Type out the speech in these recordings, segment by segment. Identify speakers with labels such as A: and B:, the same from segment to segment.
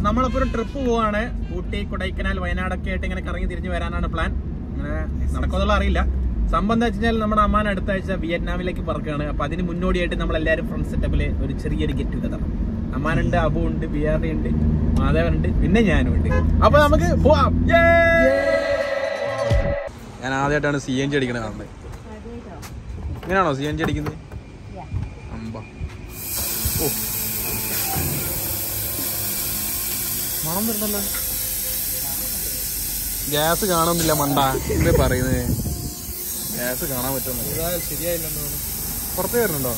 A: നമ്മളപ്പോ ഒരു ട്രിപ്പ് പോവാണ് ഊട്ടി കൊടൈക്കനാൽ വയനാടൊക്കെ ആയിട്ട് ഇങ്ങനെ കറങ്ങി തിരിഞ്ഞ് വരാനാണ് പ്ലാൻ അങ്ങനെ നടക്കുമെന്നുള്ള അറിയില്ല സംഭവം എന്താ വെച്ചാൽ നമ്മുടെ അമ്മാൻ അടുത്ത ആഴ്ച വിയറ്റ്നാമിലേക്ക് പറക്കുകയാണ് അപ്പൊ അതിന് മുന്നോടിയായിട്ട് നമ്മൾ എല്ലാവരും ഫ്രണ്ട്സ് സെറ്റപ്പില് ഒരു ചെറിയൊരു ഗെറ്റ് ടുഗദർ അമ്മാനുണ്ട് അബു ഉണ്ട് ബിയാറി ഉണ്ട് മാധവൻ ഉണ്ട് പിന്നെ ഞാനും ഉണ്ട് അപ്പൊ നമുക്ക് പോവാം
B: ഞാൻ ആദ്യമായിട്ടാണ് സി എൻ ജി അടിക്കണത് കാണുന്നത് ഇങ്ങനെയാണോ സി എൻ ജി അടിക്കുന്നത് അമ്പ ഓ മണം വരുന്നല്ലോ ഗ്യാസ് കാണുന്നില്ല മണ്ട എന്താ പറയുന്നത് ഗ്യാസ് കാണാൻ പറ്റുന്നില്ല
A: ശരിയായില്ലെന്ന്
B: പുറത്ത് വരുന്നുണ്ടോ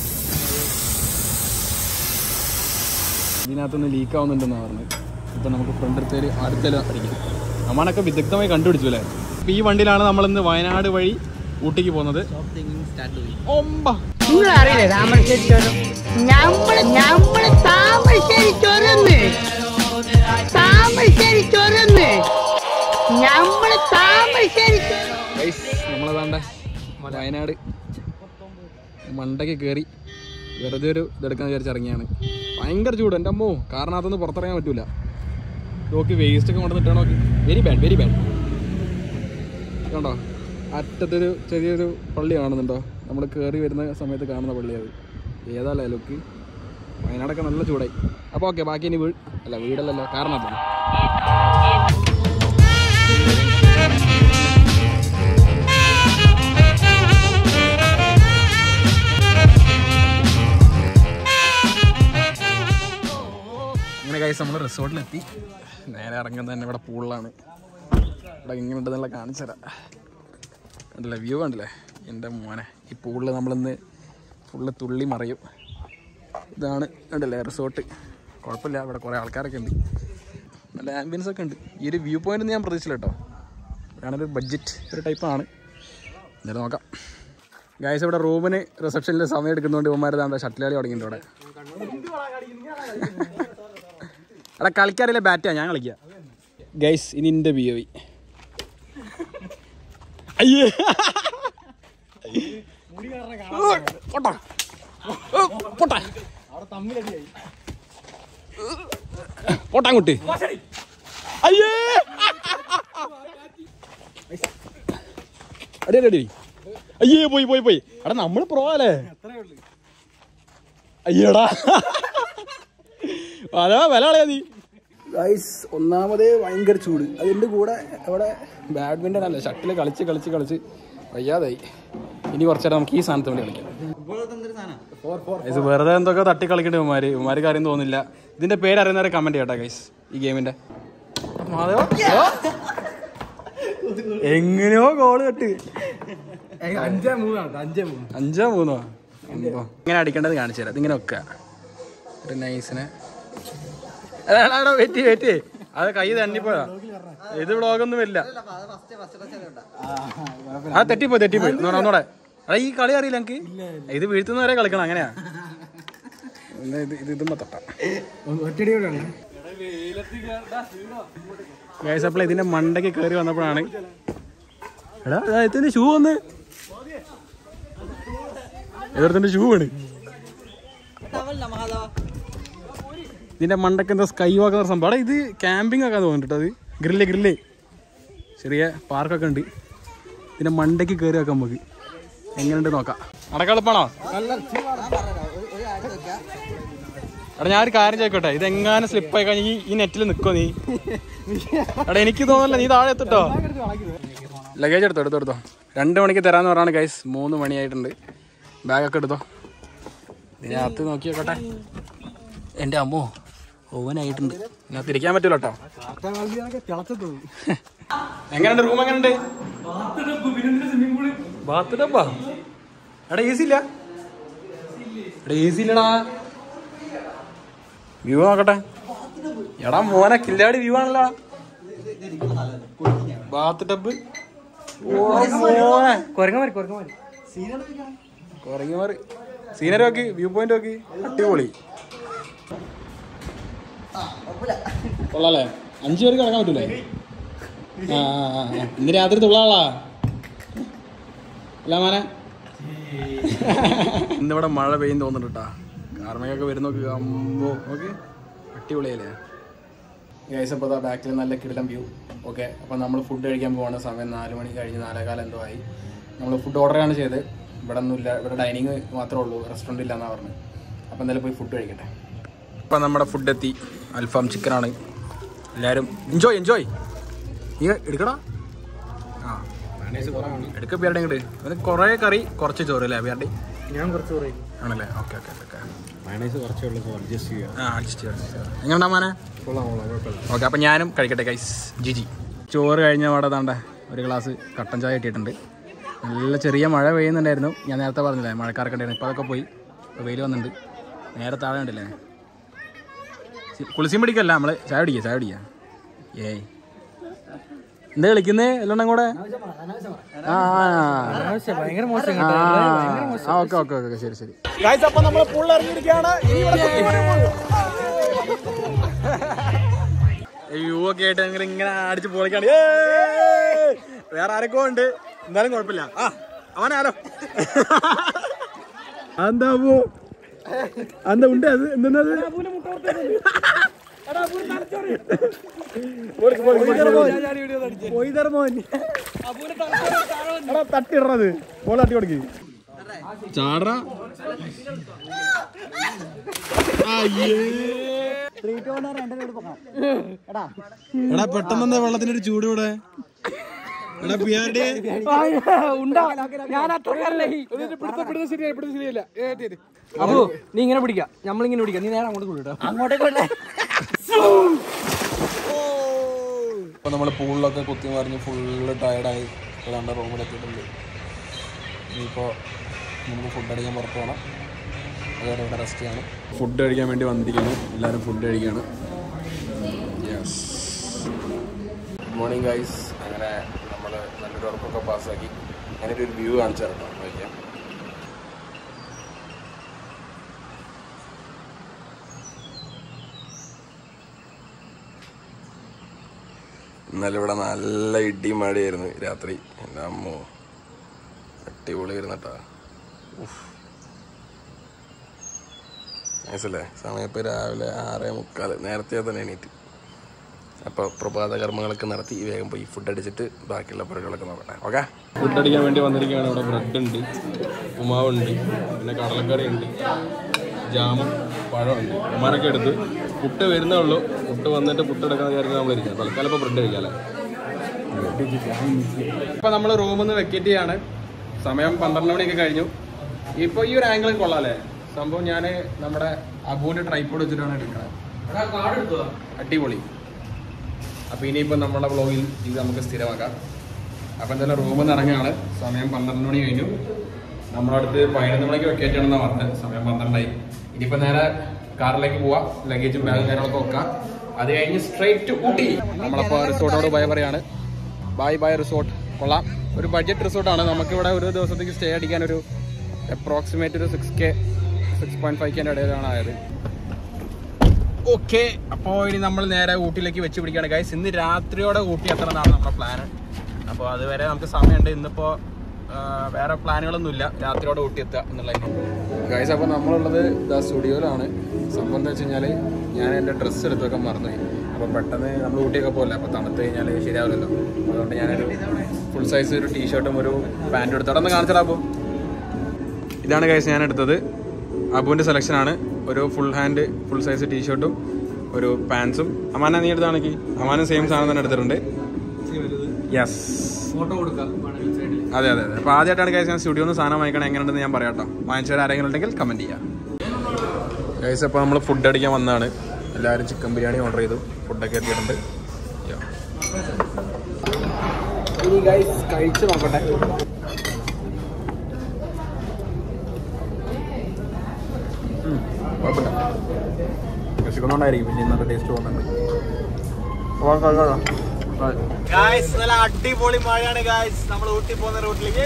B: ഇതിനകത്തുനിന്ന് ലീക്ക് ആവുന്നുണ്ടെന്ന് പറഞ്ഞത് ഇപ്പൊ നമുക്ക് ഫ്രണ്ട് എടുത്തേല് അടുത്തേല് അടിക്കും നമ്മളൊക്കെ വിദഗ്ധമായി കണ്ടുപിടിച്ചു അല്ലേ ഇപ്പൊ ഈ വണ്ടിയിലാണ് നമ്മൾ ഇന്ന് വയനാട് വഴി ഊട്ടിക്ക് പോകുന്നത് ഒമ്പ
C: നിങ്ങൾ അറിയില്ലേ താമരശ്ശേരി ചുരം ഞമ്മള് ഞമ്മള് താമരശ്ശേരി ചുരന്ന് താമരശ്ശേരി ചുരന്ന് ഞമ്മള് താമരശ്ശേരി ചുരം
B: ഗൈസ് നമ്മളതാണ്ട വയനാട് മണ്ടയ്ക്ക് കയറി വെറുതെ ഒരു ഇതെടുക്കാൻ വിചാരിച്ച് ഇറങ്ങിയാണ് ഭയങ്കര ചൂട് എൻ്റെ അമ്മോ കാരണത്തൊന്നും പുറത്തിറങ്ങാൻ പറ്റൂല നോക്കി വേസ്റ്റ് ഒക്കെ കൊണ്ടുവന്നിട്ടാണ് നോക്കി വെരി ബാഡ് വെരി ബാഡ് കണ്ടോ അറ്റത്തൊരു ചെറിയൊരു പള്ളി കാണുന്നുണ്ടോ നമ്മൾ കയറി വരുന്ന സമയത്ത് കാണുന്ന പള്ളി അത് ഏതാല്ലേ ലുക്ക് വയനാടൊക്കെ നല്ല ചൂടായി അപ്പോൾ ഓക്കെ ബാക്കി ഇനി വീട് അല്ല വീടല്ലല്ലോ കാരണത്തൊന്നും ഇങ്ങനെ കൈസ് നമ്മൾ റിസോർട്ടിലെത്തി നേരെ ഇറങ്ങുന്നത് തന്നെ ഇവിടെ പൂളിലാണ് ഇവിടെ ഇങ്ങനെ ഉണ്ടെന്നുള്ള കാണിച്ചു തരാം കണ്ടില്ലേ വ്യൂ കണ്ടില്ലേ എൻ്റെ മോനെ ഈ പൂളിൽ നമ്മളിന്ന് ഫുള്ള് തുള്ളി മറയും ഇതാണ് കണ്ടില്ലേ റിസോർട്ട് കുഴപ്പമില്ല ഇവിടെ കുറേ ആൾക്കാരൊക്കെ ഉണ്ട് നല്ല ആംബിയൻസ് ഒക്കെ ഉണ്ട് ഈ ഒരു വ്യൂ പോയിന്റ് ഞാൻ പ്രതീക്ഷിച്ചില്ല കേട്ടോ ഇവിടെയാണൊരു ബഡ്ജറ്റ് ഒരു ടൈപ്പാണ് എന്തായാലും നോക്കാം ഗായ്സ് ഇവിടെ റൂമിന് റിസപ്ഷനിൽ സമയം എടുക്കുന്നതുകൊണ്ട് ഇവന്മാർ എന്താ ഷട്ടിലാളി തുടങ്ങിയിട്ടുണ്ട് ഇവിടെ എടാ കളിക്കാറില്ല ബാറ്റാ ഞാൻ കളിക്കാം ഗൈസ് ഇനി എൻ്റെ ബി ഒ അയ്യേ പൊട്ടാ പൊട്ടാ പൊട്ടാങ്ങോട്ട് അയ്യേ അടി അടി അടി അയ്യേ പോയി പോയി പോയി എടാ നമ്മള് പ്രോ അല്ലേ അയ്യടാ അതാ വില കളയാ നീ ഗൈസ് ഒന്നാമതേ ഭയങ്കര ചൂട് അതിൻ്റെ കൂടെ അവിടെ ബാഡ്മിൻ്റൺ അല്ല ഷട്ടിൽ കളിച്ച് കളിച്ച് കളിച്ച് വയ്യാതായി ഇനി കുറച്ചേരം നമുക്ക് ഈ സാധനത്ത് വേണ്ടി കളിക്കാം ഗൈസ് വെറുതെ എന്തൊക്കെ തട്ടി കളിക്കണ്ടേ ഉമാര് ഉമാര് കാര്യം തോന്നില്ല ഇതിന്റെ പേര് അറിയുന്നവരെ കമന്റ് ചെയ്യട്ടെ ഗൈസ് ഈ ഗെയിമിന്റെ എങ്ങനെയോ ഗോള് കെട്ട്
A: അഞ്ചാ മൂന്നാണ് അഞ്ചേ മൂന്ന്
B: അഞ്ചോ മൂന്നോ അമ്പോ. ഇങ്ങനെ അടിക്കേണ്ടത് കാണിച്ചു തരാം ഇതിങ്ങനെ വെക്കുക ഒരു നൈസിനെ വെറ്റി വെറ്റി അത് കൈ തന്നിപ്പോയാ ഇത് വ്ളോഗൊന്നും വരില്ല ആ തെറ്റിപ്പോയി തെറ്റിപ്പോയി ഒന്നൂടെ ഒന്നൂടെ എടാ ഈ കളി അറിയില്ല എനിക്ക് ഇത് വീഴ്ത്തുന്നവരെ കളിക്കണം അങ്ങനെയാ ഒന്ന് ഇത് ഇത് ഇതുമ്പോ തൊട്ടാ
A: ഒറ്റടി കൂടെ
B: ഗൈസ് അപ്പോൾ ഇതിന്റെ മണ്ടയ്ക്ക് കയറി വന്നപ്പോഴാണ് എടാ ദാ ഇതിന്റെ ഷൂ വന്ന് എതിർത്തിന്റെ ഷൂ ആണ് ഇതിന്റെ മണ്ടയ്ക്ക് എന്താ സ്കൈ വാക്ക് എന്ന സംഭവം എടാ ഇത് ക്യാമ്പിംഗ് ഒക്കെ തോന്നിട്ടോ അത് ഗ്രില്ല് ഗ്രില്ല് ചെറിയ പാർക്കൊക്കെ ഉണ്ട് ഇതിന്റെ മണ്ടയ്ക്ക് കയറി വെക്കാം നമുക്ക് എങ്ങനെയുണ്ട് നോക്കാം അടക്കം എളുപ്പമാണോ എടാ ഞാനൊരു കാര്യം ചോദിക്കട്ടെ ഇത് എങ്ങാനും സ്ലിപ്പായി കഴിഞ്ഞാൽ ഈ ഈ നെറ്റിൽ നിൽക്കോ നീ എടാ എനിക്ക് തോന്നല്ല നീ താഴെ എത്തിട്ടോ ലഗേജ് എടുത്തോ എടുത്തോ എടുത്തോ രണ്ട് മണിക്ക് തരാന്ന് പറഞ്ഞാണ് ഗൈസ് മൂന്ന് മണിയായിട്ടുണ്ട് ബാഗൊക്കെ എടുത്തോ ഇതിനകത്ത് നോക്കി നോക്കട്ടെ എൻ്റെ അമ്മോ ഓവനായിട്ടുണ്ട് ഇതിനകത്ത് ഇരിക്കാൻ പറ്റൂല കേട്ടോ എങ്ങനെയുണ്ട് റൂം എങ്ങനെയുണ്ട് ബാത്ത് ഡബ്ബാ എടാ എ സി ഇല്ല എടാ എ സി ഇല്ലടാ വ്യൂ നോക്കട്ടെ എടാ മോനെ കില്ലാടി വ്യൂ ആണല്ലോ ബാത്ത് ടബ് മോനെ
A: കൊരങ്ങമാരി കൊരങ്ങമാരി
B: കുറങ്ങി മാറി സീനറി നോക്കി വ്യൂ പോയിന്റ് നോക്കി അടിപൊളി കൊള്ളാല്ലേ അഞ്ചു പേർക്ക് കിടക്കാൻ പറ്റൂലേ ആ ആ, ആ, ആ. ഇന്ന് രാത്രി തുള്ളാളാ അല്ല മാനെ ഇന്നിവിടെ മഴ പെയ്യും തോന്നുന്നുണ്ട് കേട്ടാ കാർമയൊക്കെ വരുന്ന നോക്ക് അമ്പോ നോക്ക് അടിപൊളിയല്ലേ ഗൈസ് അപ്പോൾ ബാക്കിൽ നല്ല കിടിലം വ്യൂ ഓക്കെ അപ്പോൾ നമ്മൾ ഫുഡ് കഴിക്കാൻ പോവാണ് സമയം നാല് മണി കഴിഞ്ഞ് നാലേകാലം എന്തോ ആയി നമ്മൾ ഫുഡ് ഓർഡറാണ് ചെയ്തത് ഇവിടെ ഒന്നുമില്ല ഇവിടെ ഡൈനിങ് മാത്രമേ ഉള്ളൂ റെസ്റ്റോറൻറ്റ് ഇല്ല എന്നാണ് പറഞ്ഞത് അപ്പോൾ എന്തായാലും പോയി ഫുഡ് കഴിക്കട്ടെ അപ്പോൾ നമ്മുടെ ഫുഡ് എത്തി അൽഫാം ചിക്കനാണ് എല്ലാവരും എൻജോയ് എൻജോയ് നീ എടുക്കടാ ആ എടുക്ക പിയാരുടെ ഇങ്ങോട്ട് അതിന് കുറേ കറി കുറച്ച് ചോറ് അല്ലേ പിയാരുടെ
A: ഞാൻ കുറച്ച് പറയും
B: ആണല്ലേ ഓക്കെ ഓക്കെ ഓക്കെ
A: മയണൈസ് കുറച്ചേ ഉള്ളൂ അഡ്ജസ്റ്റ് ചെയ്യാം
B: ആ അഡ്ജസ്റ്റ് ചെയ്യാം എങ്ങനെയാ മാനെ
A: കൊള്ളാം കൊള്ളാം കുഴപ്പമില്ല
B: ഓക്കെ അപ്പം ഞാനും കഴിക്കട്ടെ ഗൈസ് ജിജി ചോറ് കഴിഞ്ഞ അവിടെ താണ്ട ഒരു ഗ്ലാസ് കട്ടൻ ചായ കിട്ടിയിട്ടുണ്ട് നല്ല ചെറിയ മഴ പെയ്യുന്നുണ്ടായിരുന്നു ഞാൻ നേരത്തെ പറഞ്ഞില്ലേ മഴക്കാരൊക്കെ ഉണ്ടായിരുന്നു ഇപ്പോൾ അതൊക്കെ പോയി ഇപ്പോൾ വെയിൽ വന്നിട്ടുണ്ട് നേരെ താഴെ ഉണ്ടല്ലേ കുളിസിയും പിടിക്കല്ല നമ്മൾ ചായ പിടിക്കുക ചായ പിടിക്കുക ഏയ് എന്താ കളിക്കുന്നേ എല്ലാം കൂടെ ആ
A: ഭയങ്കര മോശം
B: ആ ഓക്കെ ഓക്കെ ഓക്കെ ശരി ശരി
A: ഗായ്സ് അപ്പൊ നമ്മള് പുള്ളി ഇറങ്ങിയിരിക്കുകയാണ് ഇനി ഇവിടെ
B: യു ഒക്കെ ആയിട്ട് അങ്ങനെ ഇങ്ങനെ അടിച്ച് പൊളിക്കാണ് ഏയ്! വേറെ ആരൊക്കെ ഉണ്ട് എന്തായാലും കുഴപ്പമില്ല ആ അവനാരോ എന്താ എന്താ ഉണ്ട് അത് എന്തെന്നത് തട്ടിടണത് പോലെ തട്ടി കൊടുക്ക് ചാടറ എടാ പെട്ടെന്ന് വെള്ളത്തിന്റെ ഒരു ചൂട് ഇവിടെ എടാ പിയാരുടെ
D: അപ്പോ നീ ഇങ്ങനെ പിടിക്കാം നമ്മളിങ്ങനെ പിടിക്കാം നീ നേരെ അങ്ങോട്ട് കൊണ്ടുവിട്ടോ
B: ഇപ്പൊ നമ്മള് പൂളിലൊക്കെ കുത്തി മറിഞ്ഞ് ഫുള്ള് ടയർഡായി ഏതാണ്ട് റൂമിലെത്തിയിട്ടുണ്ട് ഇനിയിപ്പോ നമുക്ക് ഫുഡ് അടിക്കാൻ പുറത്ത് പോകണം അതുവരെ ഇവിടെ റെസ്റ്റ് ചെയ്യണം ഫുഡ് കഴിക്കാൻ വേണ്ടി വന്നിരിക്കുന്നു എല്ലാവരും ഫുഡ് കഴിക്കുകയാണ് യെസ് ഗുഡ് മോർണിംഗ് ഗൈസ് അങ്ങനെ നമ്മൾ നല്ലൊരു ഉറപ്പൊക്കെ പാസ്സാക്കി ഞാനൊരു ഒരു വ്യൂ കാണിച്ചു തരട്ടോ നോക്കിയാൽ ഇന്നലെ ഇവിടെ നല്ല ഇടി മഴയായിരുന്നു രാത്രി എൻ്റെ അമ്മോ അടിപൊളിയായിരുന്നു കേട്ടാ നൈസല്ലേ സമയം ഇപ്പോൾ രാവിലെ ആറേ മുക്കാൽ നേരത്തെ തന്നെ എണീറ്റ് അപ്പോൾ പ്രഭാത കർമ്മങ്ങളൊക്കെ നടത്തി വേഗം പോയി ഫുഡ് അടിച്ചിട്ട് ബാക്കിയുള്ള പരിപാടികളൊക്കെ നോക്കട്ടെ ഓക്കെ ഫുഡ് അടിക്കാൻ വേണ്ടി വന്നിരിക്കുകയാണ് ഇവിടെ ബ്രെഡ് ഉണ്ട് ഉമാവുണ്ട് പിന്നെ കടലക്കറി ഉണ്ട് ജാമും പഴമുണ്ട് ഉമാനൊക്കെ എടുത്ത് പുട്ട് വരുന്നേ ഉള്ളൂ പുട്ട് വന്നിട്ട് പുട്ട് എടുക്കാൻ വിചാരിച്ചാൽ നമ്മളിരിക്കാം തൽക്കാലം ഇപ്പോൾ ബ്രെഡ് കഴിക്കാമല്ലേ ഇപ്പൊ നമ്മൾ റൂമിൽ നിന്ന് വെക്കേറ്റ് ചെയ്യാണ് സമയം പന്ത്രണ്ട് മണിയൊക്കെ കഴിഞ്ഞു ഇപ്പൊ ഈ ഒരു ആംഗിൾ കൊള്ളാല്ലേ സംഭവം ഞാൻ നമ്മുടെ അബുവിന്റെ ട്രൈപ്പോഡ് വെച്ചിട്ടാണ് എടുക്കുന്നത് അടിപൊളി അപ്പൊ ഇനിയിപ്പോ നമ്മുടെ ബ്ലോഗിൽ ഇത് നമുക്ക് സ്ഥിരമാക്കാം അപ്പൊ എന്തായാലും റൂമിൽ നിന്ന് ഇറങ്ങുകയാണ് സമയം പന്ത്രണ്ട് മണി കഴിഞ്ഞു നമ്മുടെ അടുത്ത് പതിനൊന്ന് മണിക്ക് വെക്കേറ്റ് ആണെന്നാ പറഞ്ഞത് സമയം പന്ത്രണ്ടായി ഇനിയിപ്പോ നേരെ കാറിലേക്ക് പോവാം ലഗേജും ബാഗും കാര്യങ്ങളൊക്കെ വെക്കാം അത് കഴിഞ്ഞ് സ്ട്രൈറ്റ് ടു ഊട്ടി നമ്മളപ്പോ റിസോർട്ടോട് ബൈ പറയാണ് ബൈ ബൈ റിസോർട്ട് കൊള്ളാം ഒരു ബഡ്ജറ്റ് റിസോർട്ടാണ് നമുക്കിവിടെ ഒരു ദിവസത്തേക്ക് സ്റ്റേ അടിക്കാൻ ഒരു അപ്രോക്സിമേറ്റ് ഒരു six K six point five കെൻ്റെ ഇടയിലാണ് ആയത് ഓക്കെ അപ്പോൾ ഇനി നമ്മൾ നേരെ ഊട്ടിയിലേക്ക് വെച്ച് പിടിക്കുകയാണ് ഗൈസ് ഇന്ന് രാത്രിയോടെ ഊട്ടി എത്തണമെന്നാണ് നമ്മുടെ പ്ലാൻ അപ്പോൾ അതുവരെ നമുക്ക് സമയമുണ്ട് ഇന്നിപ്പോൾ വേറെ പ്ലാനുകളൊന്നുമില്ല രാത്രിയോടെ ഊട്ടി എത്തുക എന്നുള്ളതിന് ഗൈസ് അപ്പോൾ നമ്മളുള്ളത് ദ സ്റ്റുഡിയോയിലാണ് സംഭവം എന്താ വെച്ച് കഴിഞ്ഞാൽ ഞാൻ എൻ്റെ ഡ്രസ്സ് എടുത്തൊക്കെ മറന്നുപോയി അപ്പോൾ പെട്ടെന്ന് നമ്മൾ ഊട്ടിയൊക്കെ പോകില്ല അപ്പോൾ തണുത്ത് കഴിഞ്ഞാൽ ശരിയാവില്ലല്ലോ അതുകൊണ്ട് ഞാനൊരു ഫുൾ സൈസ് ഒരു ടീഷർട്ടും ഒരു പാൻറ്റും എടുത്തു അവിടെ ഒന്ന് കാണിച്ചടാ അപ്പോൾ ഇതാണ് ഗൈസ് ഞാൻ എടുത്തത് അബുവിൻ്റെ സെലക്ഷനാണ് ഒരു ഫുൾ ഹാൻഡ് ഫുൾ സൈസ് ടീഷർട്ടും ഒരു പാൻസും അമാന നീ എടുത്താണെങ്കിൽ അമാനും സെയിം സാധനം തന്നെ എടുത്തിട്ടുണ്ട് യെസ്
D: ഫോട്ടോ കൊടുക്കാം
B: അതെ അതെ അതെ അപ്പോൾ ആദ്യമായിട്ടാണ് ഗൈസ് ഞാൻ സ്റ്റുഡിയോ നിന്ന് സാധനം വാങ്ങിക്കണം എങ്ങനെയുണ്ടെന്ന് ഞാൻ പറയാം കേട്ടോ വാങ്ങിച്ചവർ ആരെങ്കിലും ഉണ്ടെങ്കിൽ കമൻറ്റ് ചെയ്യാം ഗൈസ് അപ്പോൾ നമ്മൾ ഫുഡ് അടിക്കാൻ വന്നതാണ് എല്ലാവരും ചിക്കൻ ബിരിയാണി ഓർഡർ ചെയ്തു ഫുഡൊക്കെ എത്തിയിട്ടുണ്ട് Yeah.
D: ഇനി ഗൈസ് കഴിച്ചു നോക്കട്ടെ
B: കുഴപ്പമില്ല വിശക്കണോണ്ടായിരിക്കും പിന്നെ ഇന്നത്തെ ടേസ്റ്റ് പോകുന്നുണ്ട്
A: ഗായ്സ് നല്ല അടിപൊളി മഴയാണ് ഗായ്സ് നമ്മൾ ഊട്ടി പോകുന്ന റൂട്ടിലേക്ക്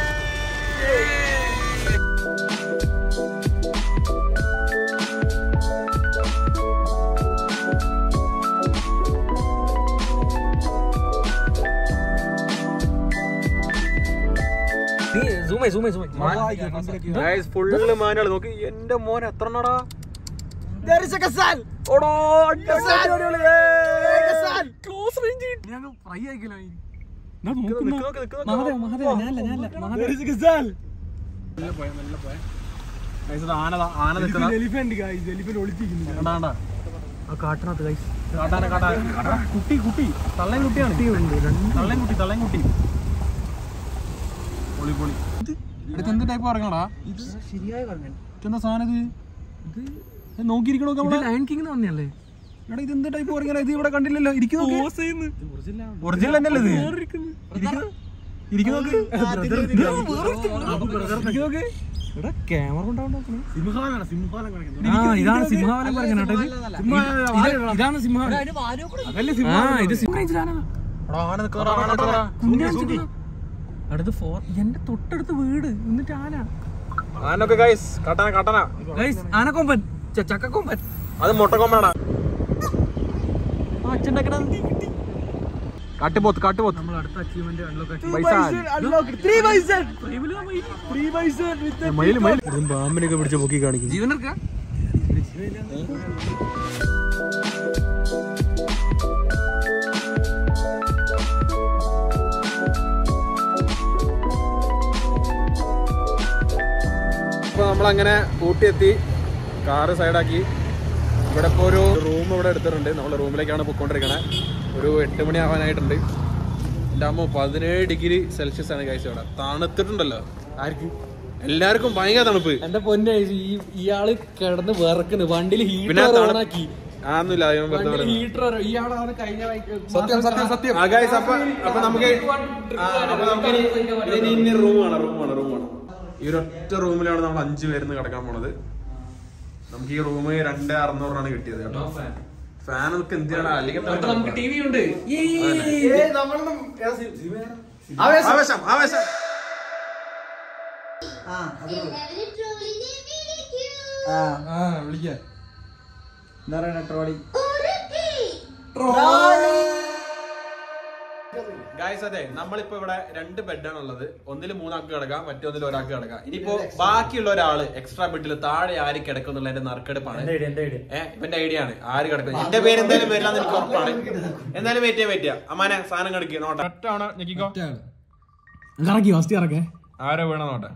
D: നീ സൂമേ സൂമേ സൂമേ
B: ഗൈസ് ഫുള്ള് മാനുകൾ നോക്കി എന്റെ മോൻ എത്ര എണ്ണടാ ഓടോ അടി, അടി, അടി, അടി, അടി, ഏയ്. ഫ്രൈ ആക്കിയല്ലോ
D: മഹാദേവ മഹാദേവ ഞാനല്ല ഞാനല്ല മഹാദേവ
A: നല്ല പോയ നല്ല പോയ Guys, ഇത് ആന ദാ- ആന നിൽക്കുന്ന
D: എലിഫന്റ് ഗൈസ് എലിഫന്റ് ഒളിച്ചിരിക്കുന്നു
A: കണ്ടാ കണ്ടാ
D: ആ കാട്ടിനകത്ത് ഗൈസ്
A: കാട്ടാന കാട്ടാന കാട്ടാന. കുട്ടി കുട്ടി തള്ളൻ കുട്ടിയാണ് തള്ളൻ കുട്ടി തള്ളൻ കുട്ടി പൊളി പൊളി ഇത് എന്ത് ടൈപ്പ് ഇറങ്ങണടാ
D: ശരിയായി പറഞ്ഞു
A: ഇതെന്താ സാധനം ഇത് ഇത് നോക്കിയിരിക്കണോ
D: ഇത്
A: നമ്മള്
D: ലയൺ കിങ് വന്നല്ലേ
A: എടാ ഇത് എന്ത് ടൈപ്പ് ഇറങ്ങണ ഇത് ഇവിടെ കണ്ടില്ലല്ലോ ഇരിക്കുന്നു ഒറിജിനൽ തന്നെയല്ലേ ഇത് ഇരിക്കുന്നു നോക്ക് ഇരിക്കുന്നു നോക്ക്
D: എടാ ക്യാമറ കൊണ്ടാവണ്ടേ
A: സിംഹാലാണ് സിംഹാലം
D: ആ ഇതാണ് സിംഹാവലം പറയുന്നത് കേട്ടോ ഇത്. ഇത് ഇതാണ് സിംഹാവലം
A: അതല്ലേ
D: ആ ഇത് സിംഹാവലം
A: ആന നിൽക്കുന്നതാ ആന നിൽക്കുന്നതാ
D: അടുത്ത് ഫോർ എന്റെ തൊട്ടടുത്ത് വീട് എന്നിട്ട് ആന
A: ആനൊക്കെ ഗൈസ് കാട്ടാന കാട്ടാന
D: ഗൈസ് ആനക്കൊമ്പൻ ച- ചക്കക്കൊമ്പൻ
A: അത് മുട്ടക്കൊമ്പനാണ്
D: ആ അച്ഛൻ്റെ
A: കാട്ടുപോത്ത് കാട്ടുപോത്ത്
D: നമ്മൾ അടുത്ത അച്ചീവ്മെന്റ്
A: മയിൽ മയിൽ പാമ്പിനൊക്കെ പിടിച്ച പൊക്കി കാണിക്കും
D: ജീവനർക്കാ
A: ഇപ്പൊ നമ്മളങ്ങനെ ഊട്ടി എത്തി കാറ് സൈഡാക്കി ഇവിടെ ഇപ്പോൾ ഒരു റൂം ഇവിടെ എടുത്തിട്ടുണ്ട് നമ്മൾ റൂമിലേക്കാണ് പൊയ്ക്കൊണ്ടിരിക്കണേ ഒരു എട്ട് മണി ആവാനായിട്ടുണ്ട് എൻ്റെ അമ്മ പതിനേഴ് ഡിഗ്രി സെൽഷ്യസ് ആണ് കഴിച്ചത് ഇവിടെ തണുത്തിട്ടുണ്ടല്ലോ ആർക്ക് എല്ലാവർക്കും ഭയങ്കര തണുപ്പ്
D: എന്റെ പൊന്നെ ഈ ഇയാള് കിടന്ന് വിറക്കുന്നു വണ്ടിയിൽ
A: പിന്നെ
D: ഹീറ്റർ
A: തണു-
D: ഓണാക്കി
A: ആന്നില്ല ഞാൻ വെറുതെ പറയുന്നത്.
D: ഹീറ്റർ ഇയാളാണ് കഴിഞ്ഞ
A: സത്യം സത്യം സത്യം ആ ഗൈസ് അപ്പൊ അപ്പൊ നമുക്ക് ആ, അപ്പൊ നമുക്ക് ഇനി ഇനി റൂമാണ് റൂമാണ് റൂമാണ് ഈ ഒരൊറ്റ റൂമിലാണ് നമ്മൾ അഞ്ചു പേരുന്ന് കിടക്കാൻ പോണത് നമുക്ക് ഈ റൂം രണ്ട് അറുന്നൂറാണ് കിട്ടിയത് കേട്ടോ ഫാൻ നമുക്ക് എന്തിനാണ് അല്ലെങ്കിൽ തന്നെ
D: നമുക്ക് ടി വി ഉണ്ട്
A: ആവേശം ആവേശം
D: വിളിക്കാം
A: ഗായ്സ് അതെ നമ്മളിപ്പോ ഇവിടെ രണ്ട് ബെഡാണ് ഉള്ളത് ഒന്നിൽ മൂന്നാൾക്ക് കിടക്കാം മറ്റൊന്നിൽ ഒരാൾക്ക് കിടക്കാം ഇനിയിപ്പോ ബാക്കിയുള്ള ഒരാള് എക്സ്ട്രാ ബെഡിൽ താഴെ ആര് കിടക്കും എന്നുള്ളതിന്റെ നറുക്കെടുപ്പാണ് ഏഹ് ഇവന്റെ ഐഡിയ ആണ് ആര് കിടക്കും എന്റെ പേര് എന്തായാലും വരില്ല എനിക്ക് ഉറപ്പാണ് എന്തായാലും വെയിറ്റ് ചെയ്യാൻ പറ്റിയ അമ്മാനെ സാധനം കിടക്കുക നോട്ടെ ഒറ്റ ഞെക്കിക്കോ
D: ഇറക്കി ഫസ്റ്റ് ഇറക്കേ
A: ആരോ വീണ നോട്ടെ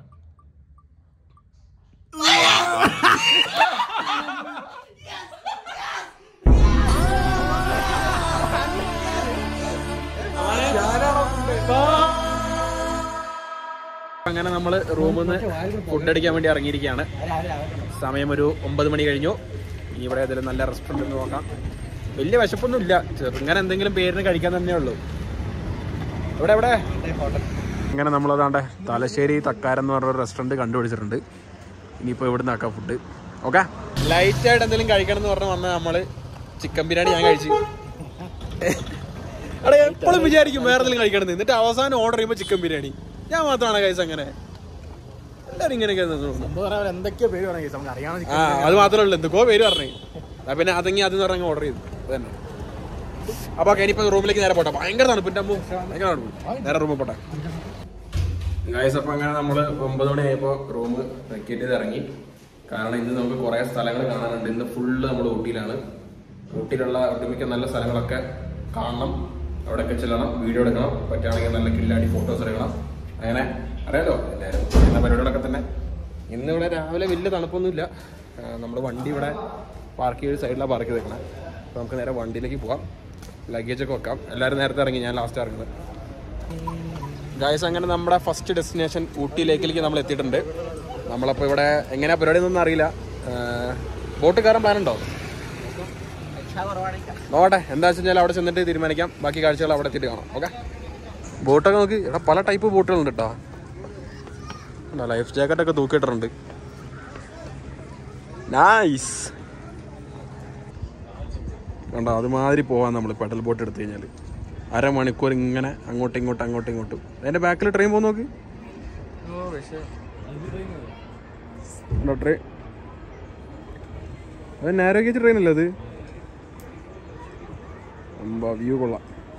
A: അങ്ങനെ നമ്മള് റൂമിൽ നിന്ന് ഫുഡ് അടിക്കാൻ വേണ്ടി ഇറങ്ങിയിരിക്കുകയാണ് സമയം ഒരു ഒമ്പത് മണി കഴിഞ്ഞു ഇനി ഇവിടെ ഏതെങ്കിലും നല്ല റെസ്റ്റോറൻറ്റ് നോക്കാം വലിയ വിശപ്പൊന്നും ഇല്ല ചെറുങ്ങനെ എന്തെങ്കിലും പേരിന് കഴിക്കാൻ തന്നെ ഉള്ളൂ ഇവിടെ എവിടെ അങ്ങനെ നമ്മളതാണ്ട് തലശ്ശേരി തക്കാരം എന്ന് പറഞ്ഞ റെസ്റ്റോറൻറ്റ് കണ്ടുപിടിച്ചിട്ടുണ്ട് ഇനിയിപ്പോൾ ഇവിടെ നിന്നാക്കാം ഫുഡ് ഓക്കെ ലൈറ്റ് ആയിട്ട് എന്തെങ്കിലും കഴിക്കണം എന്ന് പറഞ്ഞ് വന്ന നമ്മള് ചിക്കൻ ബിരിയാണി ഞാൻ കഴിച്ചു അവിടെ എപ്പോഴും വിചാരിക്കും വേറെ എന്തെങ്കിലും കഴിക്കണം എന്ന്. എന്നിട്ട് അവസാനം ഓർഡർ ചെയ്യുമ്പോൾ ചിക്കൻ ബിരിയാണി ഞാൻ മാത്രമാണ് കഴിച്ച അങ്ങനെ എല്ലാവരും ഇങ്ങനെയൊക്കെ തോന്നുന്നു
B: എന്തൊക്കെയോ പേര് പറഞ്ഞു നമുക്ക് അറിയാവുന്ന
A: ആ അത് മാത്രമേ ഉള്ളൂ എന്തൊക്കെയോ പേര് പറഞ്ഞു ആ, പിന്നെ അതെങ്കിൽ അതെന്ന് പറഞ്ഞ ഓർഡർ ചെയ്തു അത് തന്നെ അപ്പൊ ഓക്കെ ഇനിയിപ്പോ റൂമിലേക്ക് നേരെ പോട്ടെ ഭയങ്കര തണുപ്പിന്റെ അമ്മ ഭയങ്കര തണുപ്പ് നേരെ റൂമിൽ പോട്ടെ ഗായ്സ് അപ്പൊ അങ്ങനെ നമ്മള് ഒമ്പത് മണി ആയപ്പോ റൂം വെക്കേറ്റ് ചെയ്ത് ഇറങ്ങി കാരണം ഇന്ന് നമുക്ക് കുറെ സ്ഥലങ്ങൾ കാണാനുണ്ട് ഇന്ന് ഫുള്ള് നമ്മൾ ഊട്ടിയിലാണ് ഊട്ടിയിലുള്ള ഒട്ടുമിക്ക നല്ല സ്ഥലങ്ങളൊക്കെ കാണണം അവിടെയൊക്കെ ചെല്ലണം വീഡിയോ എടുക്കണം പറ്റുകയാണെങ്കിൽ നല്ല കില്ലാടി ഫോട്ടോസ് എടുക്കണം അങ്ങനെ അറിയാലോ എല്ലാവരും ചെയ്യുന്ന പരിപാടികളൊക്കെ തന്നെ ഇന്ന് ഇവിടെ രാവിലെ വലിയ തണുപ്പൊന്നുമില്ല നമ്മൾ വണ്ടി ഇവിടെ പാർക്ക് ചെയ്ത് സൈഡിലാണ് പാർക്ക് ചെയ്തേക്കണം അപ്പോൾ നമുക്ക് നേരെ വണ്ടിയിലേക്ക് പോകാം ലഗേജ് ഒക്കെ വെക്കാം എല്ലാവരും നേരത്തെ ഇറങ്ങി ഞാൻ ലാസ്റ്റ് ഇറങ്ങുന്നത് ഗായ്സ് അങ്ങനെ നമ്മുടെ ഫസ്റ്റ് ഡെസ്റ്റിനേഷൻ ഊട്ടി ലേക്കിലേക്ക് നമ്മൾ എത്തിയിട്ടുണ്ട് നമ്മളപ്പോൾ ഇവിടെ എങ്ങനെയാ പരിപാടി എന്നൊന്നും അറിയില്ല ബോട്ട് കയറാൻ പ്ലാൻ ഉണ്ടോ നോക്കട്ടെ എന്താ വെച്ച് കഴിഞ്ഞാൽ അവിടെ ചെന്നിട്ട് തീരുമാനിക്കാം ബാക്കി കാഴ്ചകൾ അവിടെ എത്തിയിട്ട് കാണാം ഓക്കെ ബോട്ടൊക്കെ നോക്കി ഇവിടെ പല ടൈപ്പ് ബോട്ടുകളുണ്ട് കേട്ടോ ലൈഫ് ജാക്കറ്റ് ഒക്കെ തൂക്കിയിട്ടുണ്ട് നൈസ് കണ്ടോ അതുമാതിരി പോവാൻ നമ്മൾ പെഡൽ ബോട്ട് എടുത്തു കഴിഞ്ഞാൽ അരമണിക്കൂർ ഇങ്ങനെ അങ്ങോട്ടും ഇങ്ങോട്ടും അങ്ങോട്ടും ഇങ്ങോട്ടും അതിന്റെ ബാക്കിൽ ട്രെയിൻ പോകുന്ന നോക്ക് ഉണ്ടോ ട്രെയിൻ അത് നാരോ ഗേജ് ട്രെയിൻ അല്ലേ അത് വ്യൂ കൊള്ളാം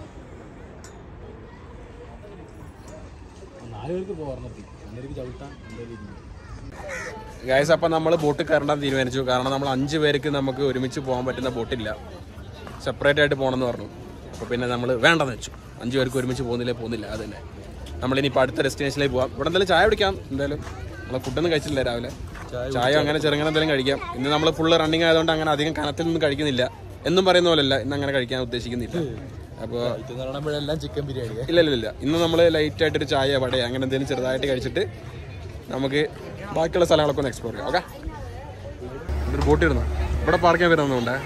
A: ഗായ്സ് അപ്പം നമ്മൾ ബോട്ട് കയറണ്ടാൻ തീരുമാനിച്ചു കാരണം നമ്മൾ അഞ്ച് പേർക്ക് നമുക്ക് ഒരുമിച്ച് പോകാൻ പറ്റുന്ന ബോട്ടില്ല സെപ്പറേറ്റ് ആയിട്ട് പോകണമെന്ന് പറഞ്ഞു
B: അപ്പോൾ പിന്നെ നമ്മൾ വേണ്ടെന്ന് വെച്ചു അഞ്ച് പേർക്ക് ഒരുമിച്ച് പോകുന്നില്ലേ പോകുന്നില്ല അത് തന്നെ നമ്മളിനിപ്പോൾ അടുത്ത ഡെസ്റ്റിനേഷനിലേക്ക് പോകാം ഇവിടെ എന്തായാലും ചായ കുടിക്കാം എന്തായാലും നമ്മൾ ഫുഡൊന്നും കഴിച്ചിട്ടില്ല രാവിലെ ചായ അങ്ങനെ ചെറുങ്ങനെ എന്തെങ്കിലും കഴിക്കാം ഇന്ന് നമ്മൾ ഫുള്ള് റണ്ണിങ് ആയതുകൊണ്ട് അങ്ങനെ അധികം കനത്തിൽ നിന്നും കഴിക്കുന്നില്ല എന്നും പറയുന്ന പോലെയല്ല ഇന്ന് അങ്ങനെ കഴിക്കാൻ ഉദ്ദേശിക്കുന്നില്ല അപ്പോൾ
E: കാണുമ്പോഴെല്ലാം ചിക്കൻ ബിരിയാണി
B: ഇല്ല ഇല്ല ഇല്ല ഇന്ന് നമ്മൾ ലൈറ്റ് ആയിട്ടൊരു ചായ വട അങ്ങനെ എന്തെങ്കിലും ചെറുതായിട്ട് കഴിച്ചിട്ട് നമുക്ക് ബാക്കിയുള്ള സ്ഥലങ്ങളൊക്കെ ഒന്ന് എക്സ്പ്ലോർ ചെയ്യാം ഓക്കെ ഒരു ബോട്ട് ഇരുന്നു ഇവിടെ പാർക്ക് ചെയ്യാൻ വരുന്നുണ്ടേ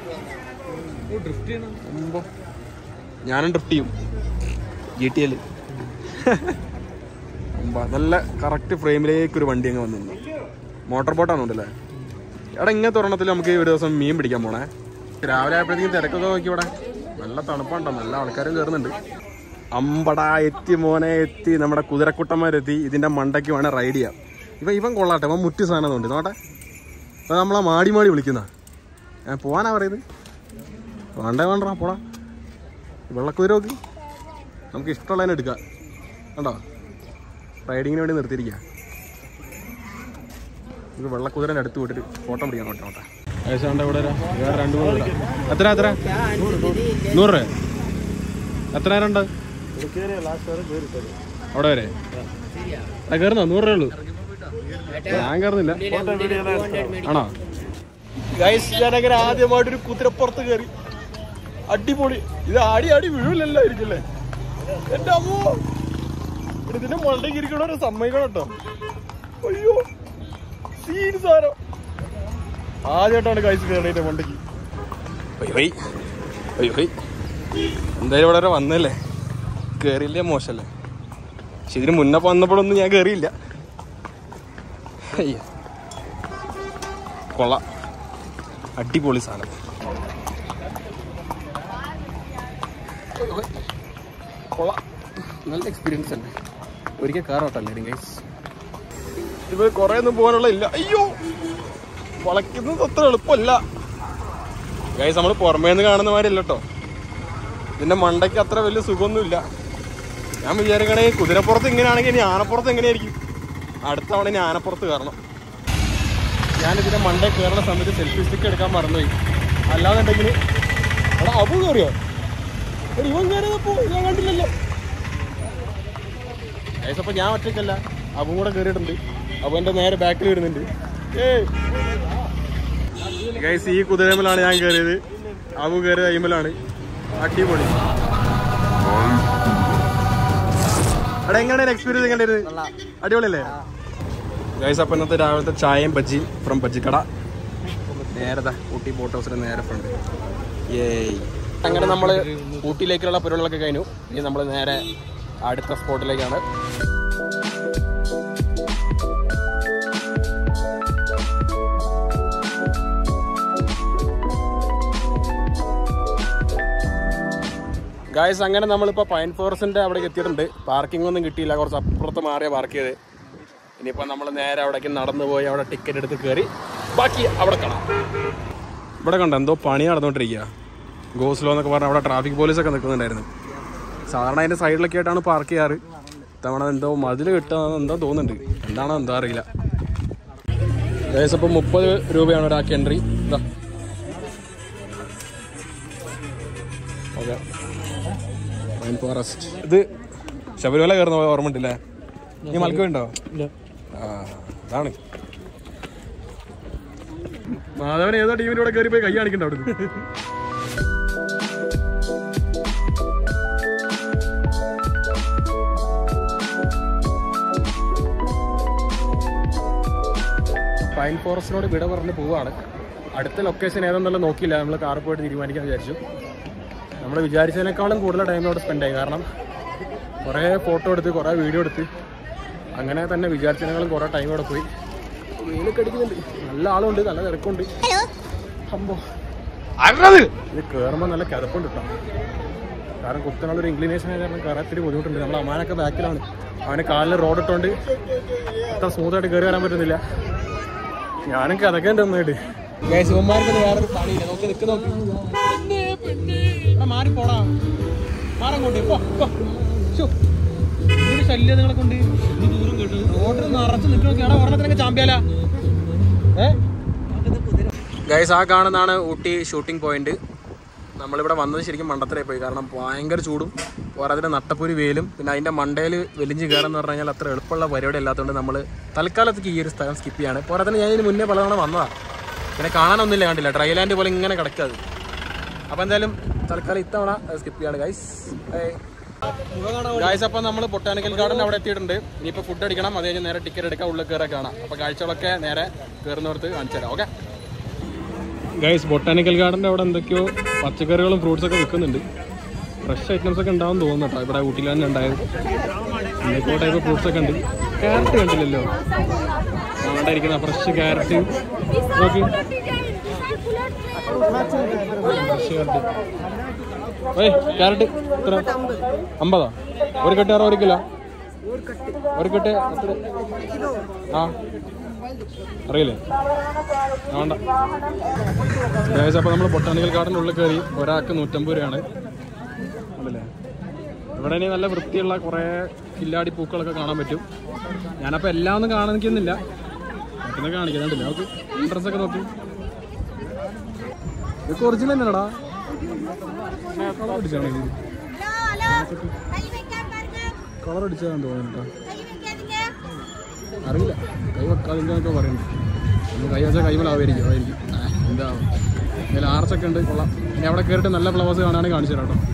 B: മുമ്പോ ഞാനും ഡ്രിഫ്റ്റ് ചെയ്യും ജി ടി എൽ നല്ല കറക്റ്റ് ഫ്രെയിമിലേക്ക് ഒരു വണ്ടി അങ്ങ് വന്നു മോട്ടോർ ബോട്ടാണുണ്ടല്ലേ എടാ ഇങ്ങനത്തെ ഒരെണ്ണത്തിൽ നമുക്ക് ഒരു ദിവസം മീൻ പിടിക്കാൻ പോണേ രാവിലെ ആയപ്പോഴത്തേക്കും തിരക്കൊക്കെ നോക്കി ഇവിടെ നല്ല തണുപ്പാണ്ടോ നല്ല ആൾക്കാരും കയറുന്നുണ്ട് അമ്പടാ എത്തി മോനെ എത്തി നമ്മുടെ കുതിരക്കുട്ടന്മാരെത്തി ഇതിന്റെ മണ്ടയ്ക്ക് വേണേൽ റൈഡ് ചെയ്യാം ഇവൻ ഇവൻ കൊള്ളാട്ടെ ഇവൻ മുറ്റി സാധനം ഉണ്ട് നോട്ടെ അത് നമ്മളെ മാടി മാടി വിളിക്കുന്ന ഞാൻ പോവാനാ പറയുന്നത് വേണ്ടേ വേണ്ട പോടാ വെള്ളക്കുതിര നോക്ക് നമുക്ക് ഇഷ്ടമുള്ളതിനെ എടുക്കാം കണ്ടോ റൈഡിങ്ങിന് വേണ്ടി നിർത്തിയിരിക്കുക നമുക്ക് വെള്ളക്കുതിരൻ്റെ അടുത്ത് വിട്ടിട്ട് ഫോട്ടോ പിടിക്കാൻ നോട്ടെ നോട്ടെ ഏകദേശം ഇവിടെ ഒരു- വേറെ രണ്ട് മൂന്ന് പേരാ. എത്ര എത്ര നൂറ് രൂപ എത്ര നേരം ഉണ്ട് അവിടെ വരെ ആ കയറുന്നോ നൂറ് രൂപ ഉള്ളൂ ഞാൻ കയറുന്നില്ല ആണോ ഗൈസ് ഞാനങ്ങനെ ആദ്യമായിട്ടൊരു കുതിരപ്പുറത്ത് കയറി അടിപൊളി ഇത് ആടി ആടി വീഴില്ലല്ലോ ആയിരിക്കില്ലേ എന്റെ അമ്മോ എടി, ഇതിന്റെ മണ്ടയ്ക്ക് ഇരിക്കണ ഒരു സമ്മതിക്കണം കേട്ടോ അയ്യോ സീൻ സാധനം ആദ്യമായിട്ടാണ് ഗൈസ് കയറിയിട്ട് മണ്ടയ്ക്ക് എന്തായാലും ഇവിടെ വരെ വന്നല്ലേ കയറിയില്ലേ മോശല്ലേ പക്ഷെ ഇതിന് മുന്നേ വന്നപ്പോഴൊന്നും ഞാൻ കയറിയില്ല അയ്യ കൊള്ളാം അടിപൊളി സാധനം കൊള്ളാം നല്ല എക്സ്പീരിയൻസ് തന്നെ ഒരിക്കൽ കയറോട്ടല്ലേ ഗൈസ് ഇത് കുറേ ഒന്നും പോകാനുള്ള ഇല്ല അയ്യോ വളയ്ക്കുന്നത് അത്ര എളുപ്പമല്ല ഗൈസ് നമ്മൾ പുറമേ നിന്ന് കാണുന്ന മാതിരി അല്ല കേട്ടോ ഇതിന്റെ മണ്ടയ്ക്ക് അത്ര വലിയ സുഖമൊന്നുമില്ല ഞാൻ വിചാരിക്കണേ കുതിരപ്പുറത്ത് ഇങ്ങനെയാണെങ്കിൽ ഇനി ആനപ്പുറത്ത് എങ്ങനെയായിരിക്കും അടുത്ത തവണ ഇനി ആനപ്പുറത്ത് കയറണം ഞാൻ ഇതിന്റെ മണ്ടയിൽ കയറുന്ന സമയത്ത് സെൽഫി സ്റ്റിക്ക് എടുക്കാൻ മറന്നുപോയി അല്ലാന്നുണ്ടെങ്കിൽ എടാ അബു കയറിയോ എടാ, ഇവൻ കയറിയപ്പോ ഞാൻ കണ്ടില്ലല്ലോ ഗൈസ് അപ്പൊ ഞാൻ ഒറ്റയ്ക്കല്ല അബും കൂടെ കയറിയിട്ടുണ്ട് അപ്പൊ എന്റെ നേരെ ബാക്കിൽ വരുന്നുണ്ട് ഏയ് ഗൈസ് ഈ കുതിരമലാണ് ഞാൻ കയറിയത് അബു കയറിയത് അയിമലാണ് അടിപൊളി എടാ എങ്ങനെയാണ് എക്സ്പീരിയൻസ് എങ്ങനെയായിരുന്നു അടിപൊളിയല്ലേ ഗൈസ് അപ്പൊ ഇന്നത്തെ രാവിലത്തെ ചായയും ബജ്ജി ഫ്രം ബജ്ജിക്കട നേരെ ഊട്ടി ബോട്ട് ഹൗസിന്റെ നേരെ ഫ്രണ്ട് ഏയ് അങ്ങനെ നമ്മൾ ഊട്ടിയിലേക്കുള്ള പരിപാടികളൊക്കെ കഴിഞ്ഞു ഇനി നമ്മൾ നേരെ അടുത്ത സ്പോട്ടിലേക്കാണ് ഗായ്സ് അങ്ങനെ നമ്മളിപ്പോൾ പൈൻ ഫോറസ്റ്റിന്റെ അവിടേക്ക് എത്തിയിട്ടുണ്ട് പാർക്കിംഗ് ഒന്നും കിട്ടിയില്ല കുറച്ച് അപ്പുറത്ത് മാറിയ പാർക്ക് ചെയ്ത് ഇനിയിപ്പോൾ നമ്മൾ നേരെ അവിടേക്ക് നടന്നു പോയി അവിടെ ടിക്കറ്റ് എടുത്ത് കയറി ബാക്കി അവിടെ കാണാം ഇവിടെ കണ്ടോ എന്തോ പണി നടന്നുകൊണ്ടിരിക്കുക ഗോസ്ലോ എന്നൊക്കെ പറഞ്ഞാൽ അവിടെ ട്രാഫിക് പോലീസൊക്കെ നിൽക്കുന്നുണ്ടായിരുന്നു സാധാരണ അതിൻ്റെ സൈഡിലൊക്കെ ആയിട്ടാണ് പാർക്ക് ചെയ്യാറ് തവണ എന്തോ മതിൽ കിട്ടുക എന്തോ തോന്നുന്നുണ്ട് എന്താണോ എന്തോ അറിയില്ല ഏകദേശം ഇപ്പോൾ മുപ്പത് രൂപയാണ് ഒരാൾക്ക് എൻട്രി ഇതാ ഓക്കെ പൈൻ ഫോറസ്റ്റ് ഇത് ശബരിമല കയറുന്ന ഓർമ്മ ഉണ്ടല്ലേ നീ മലക്ക് ഉണ്ടോ ആ അതാണ് മാധവൻ ഏതോ ടീമിന്റെ കൂടെ കയറി പോയി കൈ കാണിക്കണ്ട അവിടുന്ന് പൈൻ ഫോറസ്റ്റിനോട് വിട പറഞ്ഞ് പോവാണ് അടുത്ത ലൊക്കേഷൻ ഏതെന്നുള്ളത് നോക്കിയില്ല നമ്മൾ കാറിൽ പോയിട്ട് തീരുമാനിക്കാൻ വിചാരിച്ചു നമ്മൾ വിചാരിച്ചതിനേക്കാളും കൂടുതൽ ടൈം അവിടെ സ്പെൻഡ് ആയി കാരണം കുറേ ഫോട്ടോ എടുത്ത് കുറേ വീഡിയോ എടുത്ത് അങ്ങനെ തന്നെ വിചാരിച്ചതിനേക്കാളും കുറേ ടൈം അവിടെ പോയി വെയിലൊക്കെ അടിക്കുന്നുണ്ട് നല്ല ആളുണ്ട് നല്ല തിരക്കുണ്ട് അമ്പോ ഇത് കയറുമ്പോൾ നല്ല കിതപ്പുണ്ട് കേട്ടോ കാരണം കുത്തനുള്ള ഒരു ഇൻക്ലിനേഷൻ ആയ കാരണം കയറാൻ ഇത്തിരി ബുദ്ധിമുട്ടുണ്ട് നമ്മൾ അമാനൊക്കെ ബാക്കിലാണ് അവന് കാലിൽ റോഡ് ഇട്ടോണ്ട് അത്ര സ്മൂത്തായിട്ട് കയറി വരാൻ പറ്റുന്നില്ല ഞാനും കിതക്കേണ്ട ഒന്നായിട്ട് ശിവന്മാർക്ക് വേറൊരു പണിയില്ല നോക്കി നിൽക്ക് നോക്കി എടാ, മാറി പോടാ മാറങ്ങോട്ട് പോ പോ. ശ്ശോ. ഒരു ശല്യം നിങ്ങളെ കൊണ്ട് റോഡിൽ നിറച്ച് നിൽക്കി നോക്കി എടാ ഒരെണ്ണത്തിനൊക്കെ ചാമ്പ്യാല ഗൈസ് ആ കാണുന്നതാണ് ഊട്ടി ഷൂട്ടിംഗ് പോയിന്റ് നമ്മളിവിടെ വന്നത് ശരിക്കും മണ്ടത്തരായി പോയി കാരണം ഭയങ്കര ചൂടും പോരാതിൻ്റെ നട്ടപ്പൊരി വെയിലും പിന്നെ അതിൻ്റെ മണ്ടയിൽ വെലിഞ്ച് കയറെന്ന് പറഞ്ഞു കഴിഞ്ഞാൽ അത്ര എളുപ്പമുള്ള പരിപാടി അല്ലാത്തതുകൊണ്ട് നമ്മൾ തൽക്കാലത്തേക്ക് ഈ ഒരു സ്ഥലം സ്കിപ്പ് ചെയ്യാണ് പോരാത്തിന് ഞാൻ ഇതിന് മുന്നേ പലതവണ വന്നതാണ് പിന്നെ കാണാനൊന്നുമില്ല കണ്ടില്ല ട്രൈലാൻഡ് പോലെ ഇങ്ങനെ കിടക്കാത് അപ്പോൾ എന്തായാലും തൽക്കാലം ഇത്തവണ സ്കിപ്പ് ചെയ്യാണ് ഗൈസ് ഗായ്സ് അപ്പം നമ്മൾ ബൊട്ടാനിക്കൽ ഗാർഡൻ അവിടെ എത്തിയിട്ടുണ്ട് ഇനിയിപ്പോൾ ഫുഡ് അടിക്കണം അത് കഴിഞ്ഞ് നേരെ ടിക്കറ്റ് എടുക്കാം ഉള്ളിൽ കയറി കാണാം അപ്പോൾ കാഴ്ചകളൊക്കെ നേരെ കയറുന്നിടത്ത് കാണിച്ചു തരാം ഓക്കെ ഗൈസ് ബൊട്ടാനിക്കൽ ഗാർഡൻ്റെ അവിടെ എന്തൊക്കെയോ പച്ചക്കറികളും ഫ്രൂട്ട്സ് ഒക്കെ വിൽക്കുന്നുണ്ട് ഫ്രഷ് ഐറ്റംസ് ഒക്കെ ഉണ്ടാവും തോന്നുന്നു കേട്ടോ ഇവിടെ ഊട്ടിയിൽ തന്നെ ഉണ്ടായത് എന്തൊക്കെയോ ടൈപ്പ് ഫ്രൂട്ട്സ് ഒക്കെ ഉണ്ട് ക്യാരറ്റ് കണ്ടില്ലല്ലോ അവിടെ ഇരിക്കുന്ന ഫ്രഷ് ക്യാരറ്റ് നോക്കി ഫ്രഷ് ക്യാരറ്റ് ഏയ് ക്യാരറ്റ് എത്ര അമ്പതാ ഒരു കെട്ട് അറുപത് കിലോ ഒരു കെട്ട് എത്ര ആ അറിയില്ലേ ആ, വേണ്ട ഗൈസ് അപ്പോൾ നമ്മൾ ബൊട്ടാനിക്കൽ ഗാർഡൻ്റെ ഉള്ളിൽ കയറി ഒരാൾക്ക് നൂറ്റമ്പത് രൂപയാണ് ഉണ്ടല്ലേ ഇവിടെ ഇനി നല്ല വൃത്തിയുള്ള കുറേ കില്ലാടി പൂക്കളൊക്കെ കാണാൻ പറ്റും ഞാനപ്പോൾ എല്ലാം ഒന്നും കാണിക്കുന്നില്ല മറ്റൊക്കെ കാണിക്കുന്നുണ്ടല്ലേ നമുക്ക് ഡ്രസ്സൊക്കെ നോക്കി ഇതൊക്കെ ഒറിജിനൽ തന്നെയാടാ കളർ അടിച്ചാണ് ഇത് കളർ അടിച്ചതാന്ന് തോന്നുന്നു കേട്ടോ അറിയില്ല കൈ വെക്കാതിരിക്കാന്നൊക്കെ പറയുന്നു നമ്മൾ കൈ വെച്ചാൽ കൈമലാവായിരിക്കും അതായിരിക്കും ആ, എന്താ അതിൽ ആർച്ചൊക്കെ ഉണ്ട് കൊള്ളാം ഇനി അവിടെ കയറിയിട്ട് നല്ല ഫ്ലവേഴ്സ് കാണാണെങ്കിൽ കാണിച്ചു തരാം കേട്ടോ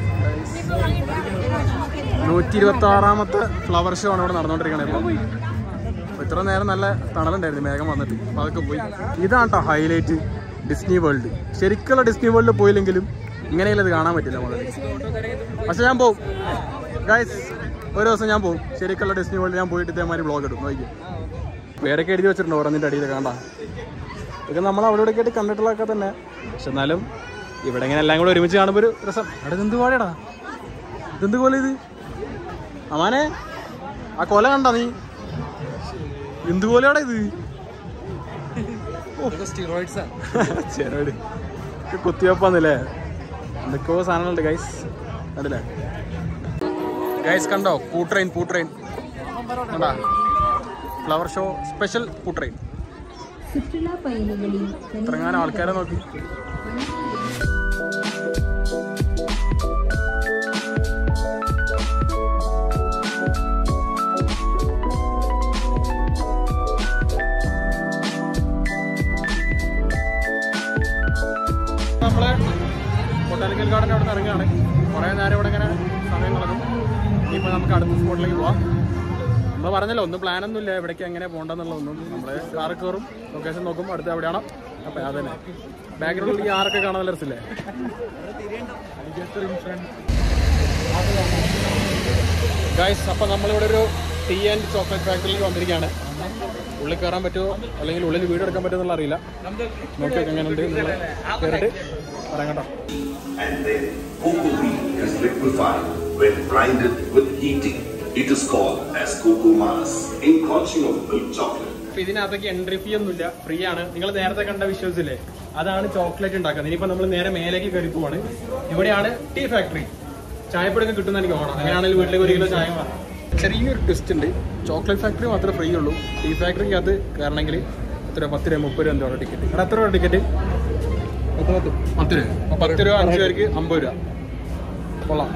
B: നൂറ്റി ഇരുപത്തി ആറാമത്തെ ഫ്ലവർ ഷോ ആണ് ഇവിടെ നടന്നുകൊണ്ടിരിക്കണത് ഇപ്പോൾ അപ്പോൾ ഇത്ര നേരം നല്ല തണലുണ്ടായിരുന്നു മേഘം വന്നിട്ട് അപ്പോൾ അതൊക്കെ പോയി ഇതാണ് കേട്ടോ ഹൈലൈറ്റ് ഡിസ്നി വേൾഡ് ശരിക്കുള്ള ഡിസ്നി വേൾഡിൽ പോയില്ലെങ്കിലും ഇങ്ങനെയല്ല ഇത് കാണാൻ പറ്റില്ല നമ്മൾ പക്ഷെ ഞാൻ പോവും ഗൈസ് ഒരു ദിവസം ഞാൻ പോകും ശരിക്കുള്ള ഡിസ്നി വേൾഡ് ഞാൻ പോയിട്ട് ഇതേമാതിരി ബ്ലോഗ് ഇടും നോക്കി പേരൊക്കെ എഴുതി വെച്ചിട്ടുണ്ട് ഓരോന്നിൻ്റെ അടിയിൽ കണ്ട ഇതൊക്കെ നമ്മൾ അവിടെ ഇവിടെ ആയിട്ട് കണ്ടിട്ടുള്ളതൊക്കെ തന്നെ പക്ഷെ എന്നാലും ഇവിടെ ഇങ്ങനെ എല്ലാം കൂടെ ഒരുമിച്ച് കാണുമ്പോൾ ഒരു രസം അവിടെ ഇതെന്ത് കോലടാ ഇതെന്ത് കോല ഇത് അമാനെ ആ കൊല കണ്ട നീ എന്ത് കോലയാടാ ഇത് ചെറുപടി കുത്തിവെപ്പാന്നല്ലേ എന്തൊക്കെയോ സാധനങ്ങളുണ്ട് ഗൈസ് കണ്ടില്ലേ ഗൈസ് കണ്ടോ പൂട്രെയിൻ പൂട്രെയിൻ കണ്ടാ ഫ്ലവർ ഷോ സ്പെഷ്യൽ പൂട്രെയിൻ
F: சுற்றுலா பயணிகளின்
B: ഇത്രങ്ങാനും ആൾക്കാരെ നോക്കി നമ്മള് ബൊട്ടാനിക്കൽ ഗാർഡൻ അവിടെ നിന്ന് ഇറങ്ങുകയാണ് കുറേ നേരം ഇവിടെ ഇങ്ങനെ സമയം കളഞ്ഞു ഇനിയിപ്പോൾ നമുക്ക് അടുത്ത സ്പോട്ടിലേക്ക് പോവാം നമ്മൾ പറഞ്ഞല്ലോ ഒന്നും പ്ലാൻ ഒന്നും ഇല്ല എവിടേക്ക് എങ്ങനെ പോകണ്ടെന്നുള്ള ഒന്നും നമ്മൾ കാറ് കയറും ലൊക്കേഷൻ നോക്കും അടുത്ത് എവിടെയാണ് അപ്പം അതന്നെ ബാക്ക്ഗ്രൗണ്ടിൽ ഈ ആറൊക്കെ കാണാൻ നല്ല രസമില്ലേ ഗൈസ് അപ്പം നമ്മളിവിടെ ഒരു ടീ ആൻഡ് ചോക്ലേറ്റ് ഫാക്ടറിയിൽ വന്നിരിക്കുകയാണ് ഉള്ളിൽ കയറാൻ പറ്റുമോ അല്ലെങ്കിൽ ഉള്ളിൽ വീട് എടുക്കാൻ പറ്റുമോ എന്നുള്ള അറിയില്ല നോക്കി എങ്ങനെയുണ്ട് നിങ്ങൾ കയറിയിട്ട് പറയാം കേട്ടോ
G: and then cocoa bean is liquefied when grinded with heating. It is called as cocoa mass. Encroaching of milk chocolate.
B: അപ്പൊ ഇതിനകത്തേക്ക് എൻട്രി ഫീ ഒന്നുമില്ല ഫ്രീ ആണ് നിങ്ങൾ നേരത്തെ കണ്ട വിഷ്വൽസ് ഇല്ലേ അതാണ് ചോക്ലേറ്റ് ഉണ്ടാക്കുന്നത് ഇനിയിപ്പോ നമ്മൾ നേരെ മേലേക്ക് കയറി പോവാണ് ഇവിടെയാണ് ടീ ഫാക്ടറി ചായപ്പൊടിയൊക്കെ കിട്ടുന്ന എനിക്ക് ഓണം അങ്ങനെയാണെങ്കിൽ വീട്ടിലേക്ക് ഒരു കിലോ ചായ വാങ്ങാം ചെറിയൊരു ട്വിസ്റ്റ് ഉണ്ട് ചോക്ലേറ്റ് ഫാക്ടറി മാത്രമേ ഫ്രീ ഉള്ളൂ ടീ ഫാക്ടറിക്ക് അത് കയറണമെങ്കിൽ എത്ര രൂപ പത്ത് രൂപ മുപ്പത് രൂപ എന്തോ ടിക്കറ്റ് അവിടെ എത്ര രൂപ ടിക്കറ്റ് പത്ത് രൂപ അപ്പൊ പത്ത് രൂപ അഞ്ച് പേർക്ക് അമ്പത് രൂപ കൊള്ളാം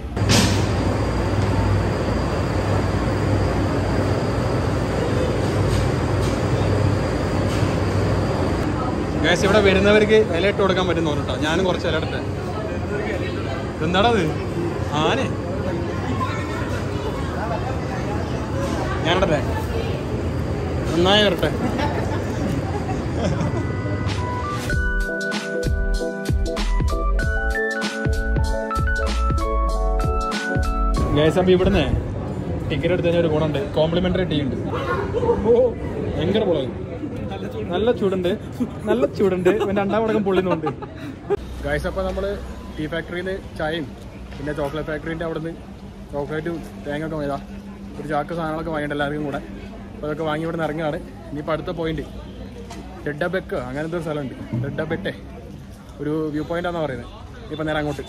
B: ഗൈസ് ഇവിടെ വരുന്നവർക്ക് വില ഇട്ട് കൊടുക്കാൻ പറ്റും തോന്നുന്നു കേട്ടോ ഞാനും കുറച്ച് വില ഇടട്ടെ എന്താടാ അത് ആനെ ഞാനിടട്ടെ നന്നായി വരട്ടെ ഗൈസ് അപ്പം ഇവിടുന്ന് ടിക്കറ്റ് എടുത്ത് കഴിഞ്ഞാൽ ഒരു ഗുണമുണ്ട് കോംപ്ലിമെന്ററി ടീ ഉണ്ട് ഓ ഭയങ്കര പൊളയും നല്ല ചൂടുണ്ട് നല്ല ചൂടുണ്ട് പിന്നെ രണ്ടാം മടക്കം പൊള്ളുന്നുണ്ട് ഗൈസ് അപ്പോൾ നമ്മൾ ടീ ഫാക്ടറിയിൽ നിന്ന് ചായയും പിന്നെ ചോക്ലേറ്റ് ഫാക്ടറിൻ്റെ അവിടെ നിന്ന് ചോക്ലേറ്റും തേങ്ങ ഒക്കെ വേതാ ഒരു ചാക്ക് സാധനങ്ങളൊക്കെ വാങ്ങിയിട്ട് എല്ലാവർക്കും കൂടെ അപ്പോൾ അതൊക്കെ വാങ്ങി ഇവിടെ നിന്ന് ഇറങ്ങുകയാണ് ഇനിയിപ്പോൾ അടുത്ത പോയിന്റ് ഡെഡബെക്ക് അങ്ങനത്തെ ഒരു സ്ഥലമുണ്ട് ഡെഡബെറ്റെ ഒരു വ്യൂ പോയിൻ്റാണെന്ന് പറയുന്നത് ഇപ്പം നേരെ അങ്ങോട്ട്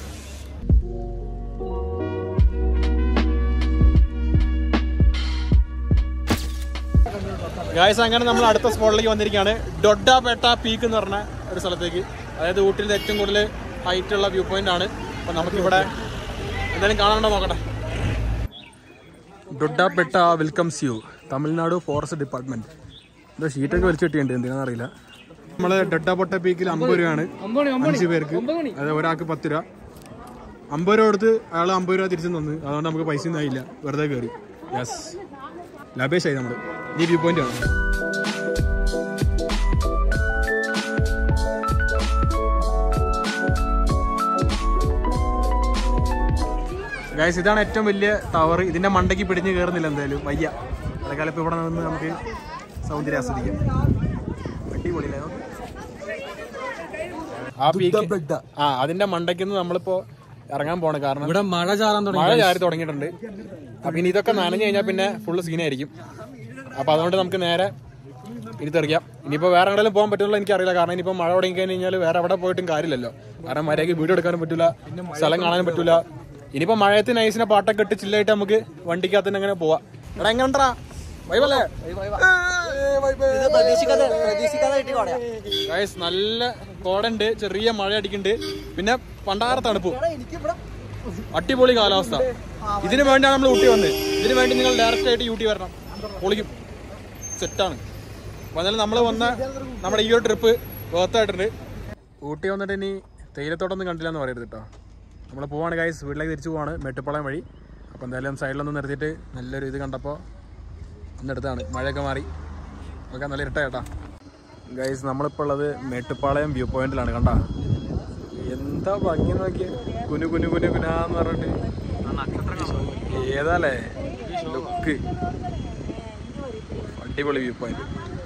B: ഗായ്സ് അങ്ങനെ നമ്മൾ അടുത്ത സ്പോട്ടിലേക്ക് വന്നിരിക്കുകയാണ് ഡൊഡ പേട്ട പീക്ക് എന്ന് പറഞ്ഞ ഒരു സ്ഥലത്തേക്ക് അതായത് ഊട്ടിയിലെ ഏറ്റവും കൂടുതൽ ഹൈറ്റ് ഉള്ള വ്യൂ പോയിന്റ് ആണ് അപ്പൊ നമുക്കിവിടെ എന്തായാലും കാണാണ്ടോ നോക്കട്ടെ Doddabetta welcomes you Tamil Nadu forest department എന്താ ഷീറ്റൊക്കെ വലിച്ചു കിട്ടിയിട്ടുണ്ട് എന്തിനാണെന്ന് അറിയില്ല നമ്മള് ഡൊഡാപൊട്ട പീക്കിൽ അമ്പത് രൂപയാണ് അഞ്ച് പേർക്ക് അതെ ഒരാൾക്ക് പത്ത് രൂപ അമ്പത് രൂപ കൊടുത്ത് അയാൾ അമ്പത് രൂപ തിരിച്ചു തന്നു അതുകൊണ്ട് നമുക്ക് പൈസ ഒന്നും ആയില്ല വെറുതെ കയറി യെസ് ലാഭേഷായി നമ്മൾ ഈ വ്യൂ പോയിന്റ് ആണ് ഗൈസ് ഇതാണ് ഏറ്റവും വലിയ ടവർ ഇതിന്റെ മണ്ടയ്ക്ക് പിടിഞ്ഞ് കയറുന്നില്ല എന്തായാലും വയ്യ അതേക്കാലം ഇപ്പൊ ഇവിടെ നിന്ന് നമുക്ക് സൗന്ദര്യം ആസ്വദിക്കാം അടിപൊളിയല്ലേ ആ peak- ആ അതിന്റെ മണ്ടയ്ക്ക് നിന്ന് നമ്മളിപ്പോ ഇറങ്ങാൻ പോണ കാരണം
D: ഇവിടെ മഴ ചാറാൻ തുടങ്ങി
B: മഴ ചാരി തുടങ്ങിയിട്ടുണ്ട് അപ്പൊ ഇനി ഇതൊക്കെ നനഞ്ഞു കഴിഞ്ഞാൽ പിന്നെ ഫുള്ള് സീനായിരിക്കും അപ്പൊ അതുകൊണ്ട് നമുക്ക് നേരെ ഇനി തെറിക്കാം ഇനിയിപ്പോ വേറെ എവിടെയെങ്കിലും പോകാൻ പറ്റുള്ള എനിക്ക് അറിയില്ല കാരണം ഇനിയിപ്പോ മഴ തുടങ്ങി കഴിഞ്ഞ് കഴിഞ്ഞാൽ വേറെ എവിടെ പോയിട്ടും കാര്യമില്ലല്ലോ കാരണം മര്യാദയ്ക്ക് വീഡിയോ എടുക്കാനും പറ്റൂല സ്ഥലം കാണാനും പറ്റൂല ഇനിയിപ്പോ മഴയത്ത് നൈസിനെ പാട്ടൊക്കെ ഇട്ട് ചില്ലായിട്ട് നമുക്ക് വണ്ടിക്കകത്ത് തന്നെ അങ്ങനെ പോവാം എടാ എങ്ങനെ വൈബല്ലേ ഗൈസ് നല്ല കോടുണ്ട് ചെറിയ മഴ അടിക്കുന്നുണ്ട് പിന്നെ പണ്ടാറ തണുപ്പും അടിപൊളി കാലാവസ്ഥ ഇതിനു വേണ്ടിയാണ് നമ്മൾ ഊട്ടി വന്നത് ഇതിനു വേണ്ടി നിങ്ങൾ ഡയറക്റ്റ് ആയിട്ട് യൂട്ടി വരണം പൊളിക്കും സെറ്റാണ് അപ്പോൾ എന്നാലും നമ്മൾ വന്ന നമ്മുടെ ഈ ഒരു ട്രിപ്പ് വേർത്തായിട്ടുണ്ട് ഊട്ടി വന്നിട്ട് ഇനി തേയിലത്തോട്ടൊന്നും കണ്ടില്ല എന്ന് പറയരുത് കേട്ടോ നമ്മൾ പോവാണ് ഗൈസ് വീട്ടിലേക്ക് തിരിച്ചു പോവാണ് മെട്ടുപ്പാളയം വഴി അപ്പോൾ എന്തായാലും സൈഡിലൊന്നും നിർത്തിയിട്ട് നല്ലൊരു ഇത് കണ്ടപ്പോൾ ഒന്നെടുത്താണ് മഴയൊക്കെ മാറി ഒക്കെ നല്ല ഇരട്ടാ ഗൈസ് നമ്മളിപ്പോൾ ഉള്ളത് മേട്ടുപ്പാളയം വ്യൂ പോയിന്റിലാണ് കണ്ട എന്താ ഭംഗി നോക്കിയ കുനു കുനു കുനു കുനാന്ന് പറഞ്ഞിട്ട് ഏതാലേ ലുക്ക് അടിപൊളി വ്യൂ പോയിന്റ്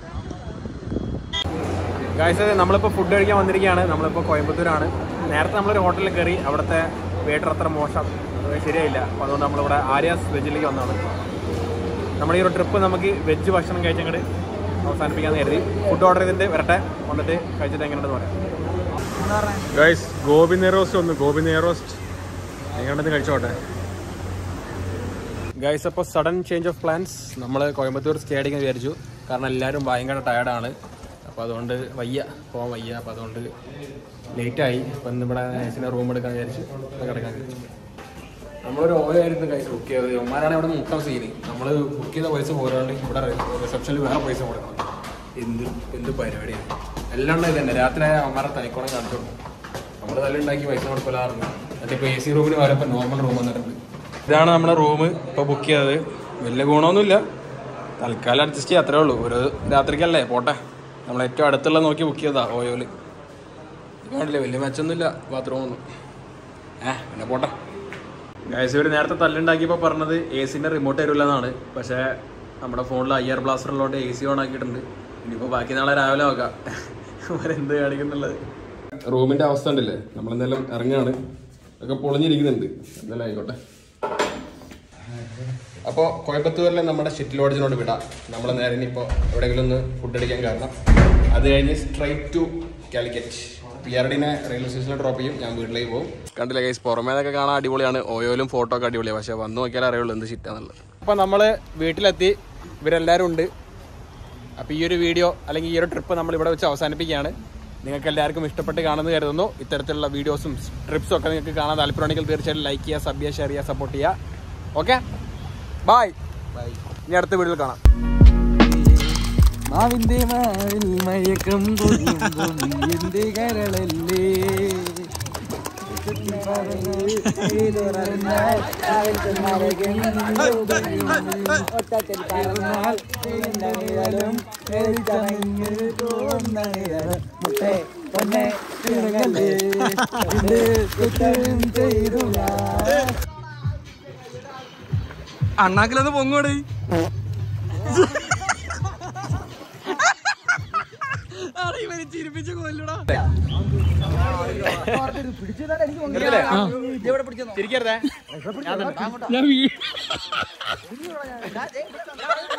B: ഗായ്സ് നമ്മളിപ്പോൾ ഫുഡ് കഴിക്കാൻ വന്നിരിക്കുകയാണ് നമ്മളിപ്പോൾ കോയമ്പത്തൂരാണ് നേരത്തെ നമ്മളൊരു ഹോട്ടലിൽ കയറി അവിടുത്തെ വെയിറ്റർ അത്ര മോശം അത് ശരിയായില്ല അപ്പോൾ അതുകൊണ്ട് നമ്മളിവിടെ ആര്യാസ് വെജിലേക്ക് വന്നതാണ് നമ്മുടെ ഈ ഒരു ട്രിപ്പ് നമുക്ക് വെജ് ഭക്ഷണം കഴിച്ചങ്ങോട്ട് അവസാനിപ്പിക്കാന്ന് കരുതി ഫുഡ് ഓർഡർ ചെയ്തിട്ട് വരട്ടെ വന്നിട്ട് കഴിച്ചിട്ട് എങ്ങനെയുണ്ടെന്ന് പറയാം ഗൈസ് ഗോപി നെയ്റോസ്റ്റ് ഒന്ന് ഗോപി നെയ്റോസ്റ്റ് എങ്ങനെയുണ്ടെന്ന് കഴിച്ചോട്ടെ ഗൈസ് അപ്പോൾ സഡൻ ചേഞ്ച് ഓഫ് പ്ലാൻസ് നമ്മൾ കോയമ്പത്തൂർ സ്റ്റേ അടിക്കാൻ വിചാരിച്ചു കാരണം എല്ലാവരും ഭയങ്കര ടയർഡാണ് അപ്പോൾ അതുകൊണ്ട് വയ്യ പോകാൻ വയ്യ അപ്പോൾ അതുകൊണ്ട് ലേറ്റായി അപ്പോൾ ഇന്ന് ഇവിടെ നേഴ്സിനെ റൂം എടുക്കാൻ വിചാരിച്ചു ഇവിടെ കിടക്കാൻ വിചാരിച്ചു നമ്മളൊരു ഓയോ ആയിരുന്നു കഴിച്ച് ബുക്ക് ചെയ്തത് ഒമാരാണ് ഇവിടെ മുക്കാൻ സീന് നമ്മൾ ബുക്ക് ചെയ്ത പൈസ പോരാണ്ട് ഇവിടെ റിസപ്ഷനിൽ വേറെ പൈസ കൊടുക്കണം എന്ത് എന്ത് പരിപാടിയാണ് എല്ലാം ഉണ്ടായി തന്നെ രാത്രി അമ്മാരെ തനിക്കോണം കാണിച്ചു കൊടുക്കും നമ്മൾ നല്ല ഉണ്ടാക്കി പൈസ കൊടുക്കലാറുണ്ട് എന്നിട്ട് ഇപ്പോൾ എ സി റൂമിന് വരപ്പോൾ നോർമൽ റൂം വന്നിട്ടുണ്ട് ഇതാണ് നമ്മുടെ റൂം ഇപ്പോൾ ബുക്ക് ചെയ്തത് വലിയ ഗുണമൊന്നുമില്ല തൽക്കാലം അഡ്ജസ്റ്റ് ചെയ്യാം അത്രേ ഉള്ളൂ ഒരു രാത്രിക്കല്ലേ പോട്ടെ നമ്മൾ ഏറ്റവും അടുത്തുള്ള നോക്കി ബുക്ക് ചെയ്തതാ ഓയോല് കണ്ടില്ലേ വലിയ മെച്ചൊന്നുമില്ല ബാത്റൂമൊന്നും ഏഹ് പിന്നെ പോട്ടെ ഗൈസ് ഇവർ നേരത്തെ തല്ലുണ്ടാക്കിയപ്പോൾ പറഞ്ഞത് എ സിൻ്റെ റിമോട്ട് തരില്ല എന്നാണ് പക്ഷേ നമ്മുടെ ഫോണിൽ ഐ ആർ ബ്ലാസ്റ്റർ ഉള്ളതുകൊണ്ട് എ സി ഓൺ ആക്കിയിട്ടുണ്ട് ഇനിയിപ്പോൾ ബാക്കി നാളെ രാവിലെ നോക്കാം അവരെന്ത് കാണിക്കുന്നുള്ളത് റൂമിൻ്റെ അവസ്ഥ ഉണ്ടല്ലേ നമ്മളെന്തായാലും ഇറങ്ങുകയാണ് ഒക്കെ പൊളിഞ്ഞിരിക്കുന്നുണ്ട് എന്തായാലും ആയിക്കോട്ടെ അപ്പോൾ കോയമ്പത്തൂരിലെ നമ്മുടെ ഷിറ്റ് ലോഡ്ജിനോട് വിടാം നമ്മൾ നേരെ ഇനിയിപ്പോൾ എവിടെയെങ്കിലും ഒന്ന് ഫുഡ് അടിക്കാൻ കാരണം അത് കഴിഞ്ഞ് straight to Calicut P R ഡിനെ റെയിൽവേ സ്റ്റേഷനിൽ ഡ്രോപ്പ് ചെയ്യും ഞാൻ വീട്ടിലേക്ക് പോകും കണ്ടില്ല ഗൈസ് പുറമേതൊക്കെ കാണാൻ അടിപൊളിയാണ് ഓയോയിലും ഫോട്ടോ ഒക്കെ അടിപൊളിയാണ് പക്ഷേ വന്ന് നോക്കിയാലേ അറിയുള്ളൂ എന്ത് ഷിറ്റാന്നുള്ളത് അപ്പോൾ നമ്മൾ വീട്ടിലെത്തി ഇവരെല്ലാവരും ഉണ്ട് അപ്പോൾ ഈ ഒരു വീഡിയോ അല്ലെങ്കിൽ ഈ ഒരു ട്രിപ്പ് നമ്മൾ ഇവിടെ വെച്ച് അവസാനിപ്പിക്കുകയാണ് നിങ്ങൾക്ക് എല്ലാവർക്കും ഇഷ്ടപ്പെട്ട് കാണുന്നു കരുതുന്നു ഇത്തരത്തിലുള്ള വീഡിയോസും ട്രിപ്സും ഒക്കെ നിങ്ങൾക്ക് കാണാൻ താല്പര്യമുണ്ടെങ്കിൽ തീർച്ചയായിട്ടും ലൈക്ക് ചെയ്യുക സബ് ചെയ്യുക ഷെയർ ചെയ്യുക സപ്പോർട്ട് ചെയ്യുക ഓക്കെ ബായ് ഇനി അടുത്ത വീഡിയോയിൽ കാണാം
D: മാവിന്റെ മാവിൽ മയക്കം പൊഴിയുമ്പോൾ എന്റെ കരളല്ലേ അണ്ണാക്കിലത് പൊങ്ങോടേ ചിരിപ്പിച്ച് കൊല്ലടാ
B: ചിരിക്കരുതേ
D: ഞാൻ വീ